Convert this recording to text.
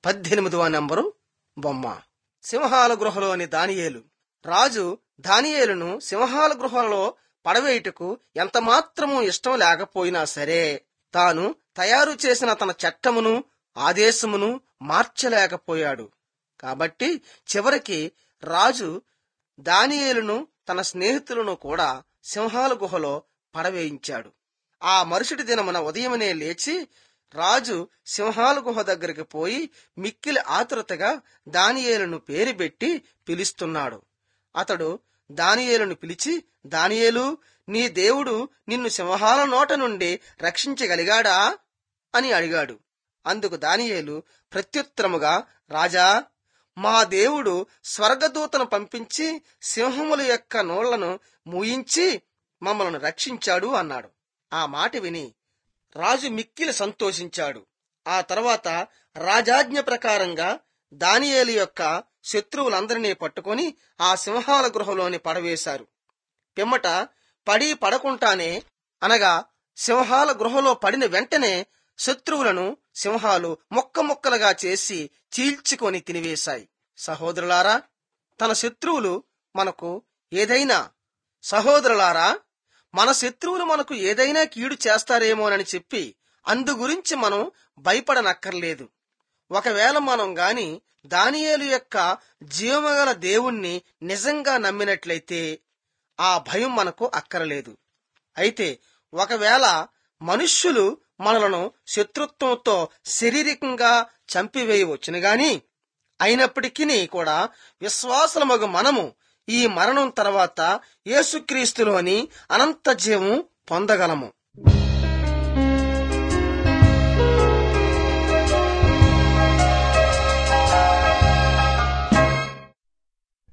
పద్దెనిమిదవ నంబరు బొమ్మ సింహాల గృహలోని దానియేలు రాజు దానియేలును సింహాల గృహలో పడవేయుటకు ఎంతమాత్రము ఇష్టం లేకపోయినా సరే తాను తయారు చేసిన తన చట్టమును ఆదేశమును మార్చలేకపోయాడు కాబట్టి చివరికి రాజు దానియేలును తన స్నేహితులను కూడా సింహాల గుహలో పడవేయించాడు ఆ మరుసటి దినమున ఉదయమునే లేచి రాజు సింహాల గుహ దగ్గరికి పోయి మిక్కిలి ఆతురతగా దానియేలును పేరు పెట్టి పిలుస్తున్నాడు అతడు దానియేలును పిలిచి దానియేలు నీ దేవుడు నిన్ను సింహాల నోట నుండి రక్షించగలిగాడా అని అడిగాడు అందుకు దానియేలు ప్రత్యుత్తరముగా రాజా మా దేవుడు స్వర్గదూతను పంపించి సింహముల యొక్క నోళ్లను మూయించి మమ్మల్ని రక్షించాడు అన్నాడు ఆ మాట విని రాజు మిక్కిలి సంతోషించాడు ఆ తర్వాత రాజాజ్ఞ ప్రకారంగా దానియేలు యొక్క శత్రువులందరినీ పట్టుకొని ఆ సింహాల గృహలోని పడవేశారు పిమ్మట పడి పడకుండానే అనగా సింహాల గృహలో పడిన వెంటనే శత్రువులను సింహాలు ముక్క ముక్కలుగా చేసి చీల్చుకొని తినివేశాయి సహోదరులారా తన శత్రువులు మనకు ఏదైనా సహోదరులారా మన శత్రువులు మనకు ఏదైనా కీడు చేస్తారేమోనని చెప్పి అందు గురించి మనం భయపడనక్కర్లేదు ఒకవేళ మనం గాని దానియేలు యొక్క జీవమగల దేవుణ్ణి నిజంగా నమ్మినట్లయితే ఆ భయం మనకు అక్కరలేదు అయితే ఒకవేళ మనుష్యులు మనలను శత్రుత్వంతో శారీరకంగా చంపివేయవచ్చును గాని అయినప్పటికీ కూడా విశ్వాసలమగు మనము ఈ మరణం తర్వాత యేసుక్రీస్తులోని అనంత జీవం పొందగలము